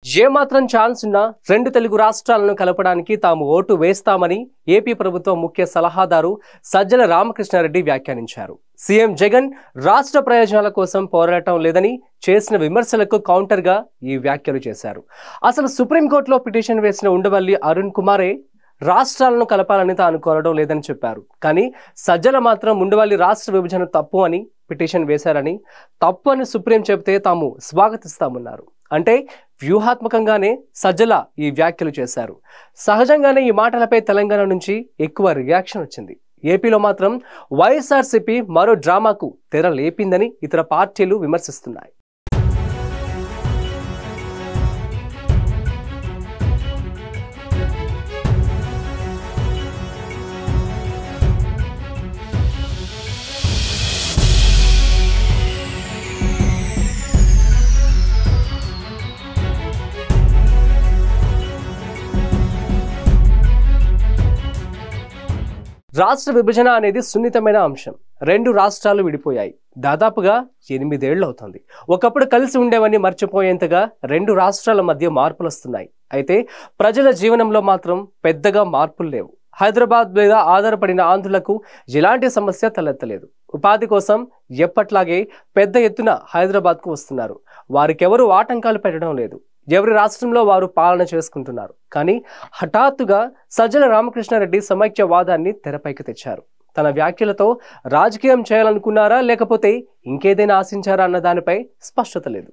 ఏమాత్రం ఛాన్స్ ఉన్నా రెండు తెలుగు రాష్ట్రాలను కలపడానికి తాము ఓటు వేస్తామని ఏపీ ప్రభుత్వం ముఖ్య సలహాదారు సజ్జల రామకృష్ణారెడ్డి వ్యాఖ్యానించారు సీఎం జగన్ రాష్ట్ర ప్రయోజనాల కోసం పోరాటం లేదని చేసిన విమర్శలకు కౌంటర్గా ఈ వ్యాఖ్యలు చేశారు అసలు సుప్రీంకోర్టులో పిటిషన్ వేసిన ఉండవల్లి అరుణ్ కుమారే రాష్ట్రాలను కలపాలని తాను కోరడం లేదని చెప్పారు కానీ సజ్జల మాత్రం ఉండవల్లి రాష్ట్ర విభజన తప్పు అని పిటిషన్ వేశారని తప్పు అని సుప్రీం చెబితే తాము స్వాగతిస్తామన్నారు అంటే వ్యూహాత్మకంగానే సజ్జల ఈ వ్యాఖ్యలు చేశారు సహజంగానే ఈ మాటలపై తెలంగాణ నుంచి ఎక్కువ రియాక్షన్ వచ్చింది ఏపీలో మాత్రం వైఎస్ఆర్సీపీ మరో డ్రామాకు తెర లేపిందని ఇతర పార్టీలు విమర్శిస్తున్నాయి రాష్ట్ర విభజన అనేది సున్నితమైన అంశం రెండు రాష్ట్రాలు విడిపోయాయి దాదాపుగా ఎనిమిదేళ్లు అవుతుంది ఒకప్పుడు కలిసి ఉండేవని మర్చిపోయేంతగా రెండు రాష్ట్రాల మధ్య మార్పులు వస్తున్నాయి అయితే ప్రజల జీవనంలో మాత్రం పెద్దగా మార్పులు లేవు హైదరాబాద్ మీద ఆధారపడిన ఆంధ్రులకు ఎలాంటి సమస్య తలెత్తలేదు ఉపాధి కోసం ఎప్పట్లాగే పెద్ద ఎత్తున హైదరాబాద్కు వస్తున్నారు వారికెవరూ ఆటంకాలు పెట్టడం లేదు ఎవరి రాష్ట్రంలో వారు పాలన చేసుకుంటున్నారు కానీ హఠాత్తుగా సజ్జల రామకృష్ణారెడ్డి సమైక్యవాదాన్ని తెరపైకి తెచ్చారు తన వ్యాఖ్యలతో రాజకీయం చేయాలనుకున్నారా లేకపోతే ఇంకేదైనా ఆశించారా అన్న దానిపై స్పష్టత లేదు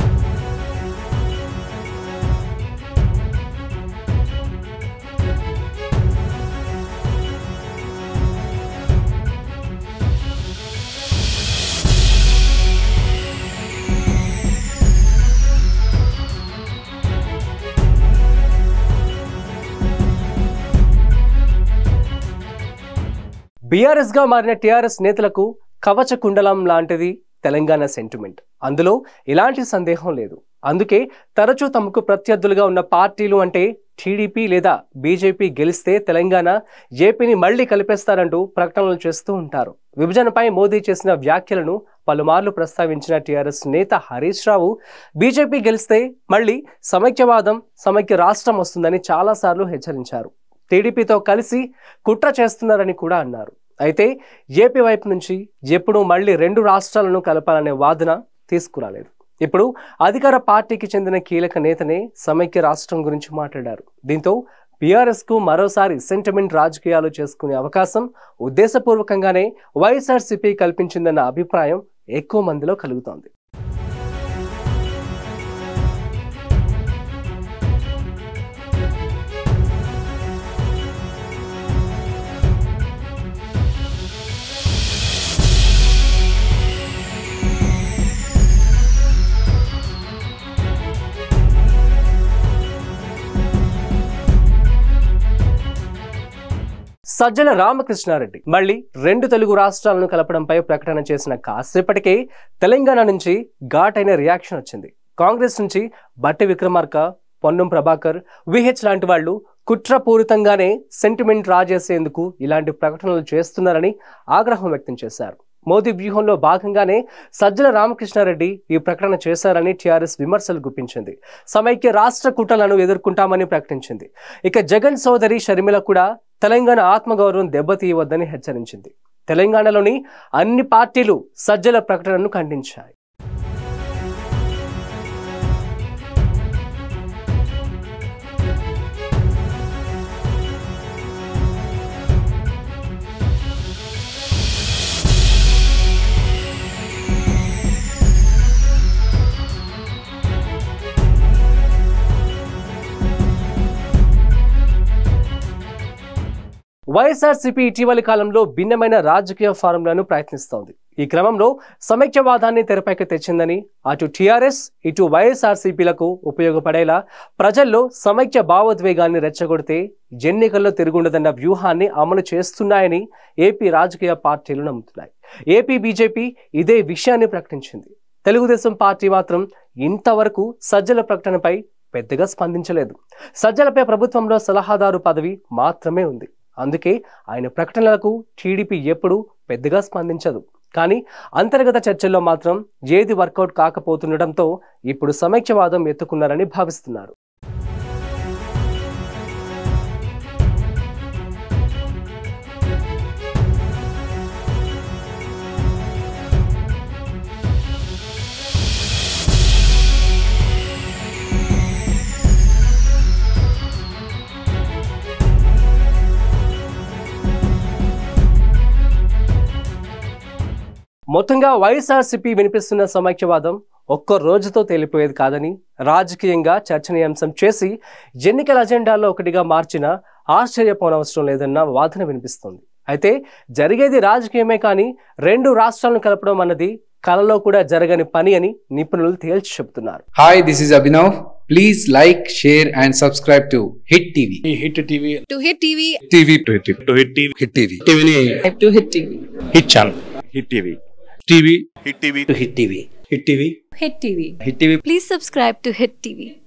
బీఆర్ఎస్ గా మారిన టీఆర్ఎస్ నేతలకు కవచ కుండలం లాంటిది తెలంగాణ సెంటిమెంట్ అందులో ఎలాంటి సందేహం లేదు అందుకే తరచూ తమకు ప్రత్యర్థులుగా ఉన్న పార్టీలు అంటే టీడీపీ లేదా బీజేపీ గెలిస్తే తెలంగాణ ఏపీని మళ్లీ కలిపేస్తారంటూ ప్రకటనలు చేస్తూ ఉంటారు విభజనపై మోదీ చేసిన వ్యాఖ్యలను పలుమార్లు ప్రస్తావించిన టీఆర్ఎస్ నేత హరీష్ రావు బీజేపీ గెలిస్తే మళ్లీ సమైక్యవాదం సమైక్య రాష్ట్రం వస్తుందని చాలాసార్లు హెచ్చరించారు టీడీపీతో కలిసి కుట్ర చేస్తున్నారని కూడా అన్నారు అయితే ఏపీ వైపు నుంచి ఎప్పుడూ మళ్ళీ రెండు రాష్ట్రాలను కలపాలనే వాదన తీసుకురాలేదు ఇప్పుడు అధికార పార్టీకి చెందిన కీలక నేతనే సమైక్య రాష్ట్రం గురించి మాట్లాడారు దీంతో బీఆర్ఎస్ కు మరోసారి సెంటిమెంట్ రాజకీయాలు చేసుకునే అవకాశం ఉద్దేశపూర్వకంగానే వైఎస్ఆర్సీపీ కల్పించిందన్న అభిప్రాయం ఎక్కువ మందిలో కలుగుతోంది సజ్జల రామకృష్ణారెడ్డి మళ్ళీ రెండు తెలుగు రాష్ట్రాలను కలపడంపై ప్రకటన చేసిన కాసేపటికే తెలంగాణ నుంచి ఘాటైన రియాక్షన్ వచ్చింది కాంగ్రెస్ నుంచి బట్టి విక్రమార్క పొన్నం ప్రభాకర్ విహెచ్ లాంటి వాళ్ళు కుట్రపూరితంగానే సెంటిమెంట్ రాజేసేందుకు ఇలాంటి ప్రకటనలు చేస్తున్నారని ఆగ్రహం వ్యక్తం చేశారు మోదీ వ్యూహంలో భాగంగానే సజ్జల రామకృష్ణారెడ్డి ఈ ప్రకటన చేశారని టీఆర్ఎస్ విమర్శలు గుప్పించింది సమైక్య రాష్ట్ర కుట్రలను ఎదుర్కొంటామని ప్రకటించింది ఇక జగన్ సోదరి షర్మిల కూడా తెలంగాణ ఆత్మగౌరవం దెబ్బతీయవద్దని హెచ్చరించింది తెలంగాణలోని అన్ని పార్టీలు సజ్జల ప్రకటనను ఖండించాయి వైఎస్ఆర్సీపీ ఇటీవలి కాలంలో భిన్నమైన రాజకీయ ఫార్ములను ప్రయత్నిస్తోంది ఈ క్రమంలో సమైక్యవాదాన్ని తెరపైకి తెచ్చిందని అటు టీఆర్ఎస్ ఇటు వైఎస్ఆర్సీపీలకు ఉపయోగపడేలా ప్రజల్లో సమైక్య భావోద్వేగాన్ని రెచ్చగొడితే ఎన్నికల్లో తిరుగుండదన్న వ్యూహాన్ని అమలు చేస్తున్నాయని ఏపీ రాజకీయ పార్టీలు నమ్ముతున్నాయి ఏపీ బీజేపీ ఇదే విషయాన్ని ప్రకటించింది తెలుగుదేశం పార్టీ మాత్రం ఇంతవరకు సజ్జల ప్రకటనపై పెద్దగా స్పందించలేదు సజ్జలపై ప్రభుత్వంలో సలహాదారు పదవి మాత్రమే ఉంది అందుకే ఆయన ప్రకటనలకు టీడీపీ ఎప్పుడూ పెద్దగా స్పందించదు కానీ అంతర్గత చర్చల్లో మాత్రం ఏది వర్కౌట్ కాకపోతుండటంతో ఇప్పుడు సమైక్యవాదం ఎత్తుకున్నారని భావిస్తున్నారు మొత్తంగా వైఎస్ఆర్సీపీ వినిపిస్తున్న సమైక్యవాదం ఒక్క రోజుతో తేలిపోయేది కాదని రాజకీయంగా చర్చనీయాంశం చేసి ఎన్నికల అజెండాలో ఒకటిగా మార్చిన ఆశ్చర్యపోనవసరం లేదన్న వాదన వినిపిస్తుంది అయితే జరిగేది రాజకీయమే కానీ రెండు రాష్ట్రాలను కలపడం అన్నది కలలో కూడా జరగని పని అని నిపుణులు తేల్చి చెబుతున్నారు Hi, this is Abhinav. Please like, share, and subscribe to Hit TV. Hit TV to hit TV TV to Hit TV. To Hit TV Hit TV. టీవీని to hit TV Hit channel Hit TV TV Hit TV Hit TV Hit TV hit TV Hit TV please subscribe to hit TV